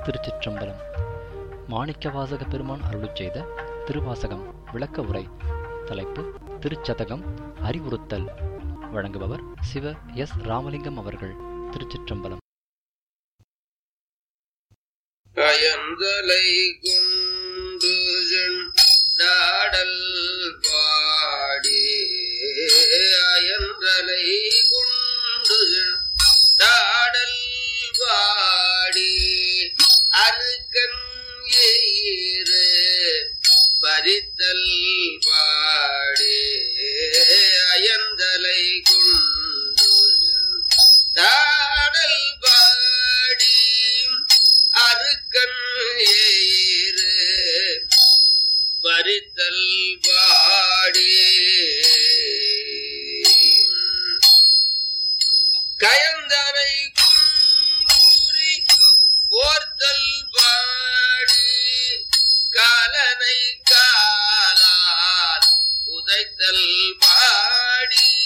திருச்சிற்றம்பலம் மாணிக்கவாசக பெருமான் அருளுச் செய்த திருவாசகம் விளக்க உரை தலைப்பு திருச்சதகம் அறிவுறுத்தல் வழங்குபவர் சிவ எஸ் ராமலிங்கம் அவர்கள் திருச்சிற்றம்பலம் அயந்தலை கொண்டு நாடல் பாடி அயந்தலை கொண்டு நாடல் பாடி அருக்கன் ஏறு பறித்தல் பாடி அயந்தலை கொண்டு நாடல் பாடி அருக்கன் ஏறு பறித்தல் பாடி கயந்தனை குன்றூரி போர்த்தல் பாடி காலனை காலால் உதைத்தல் பாடி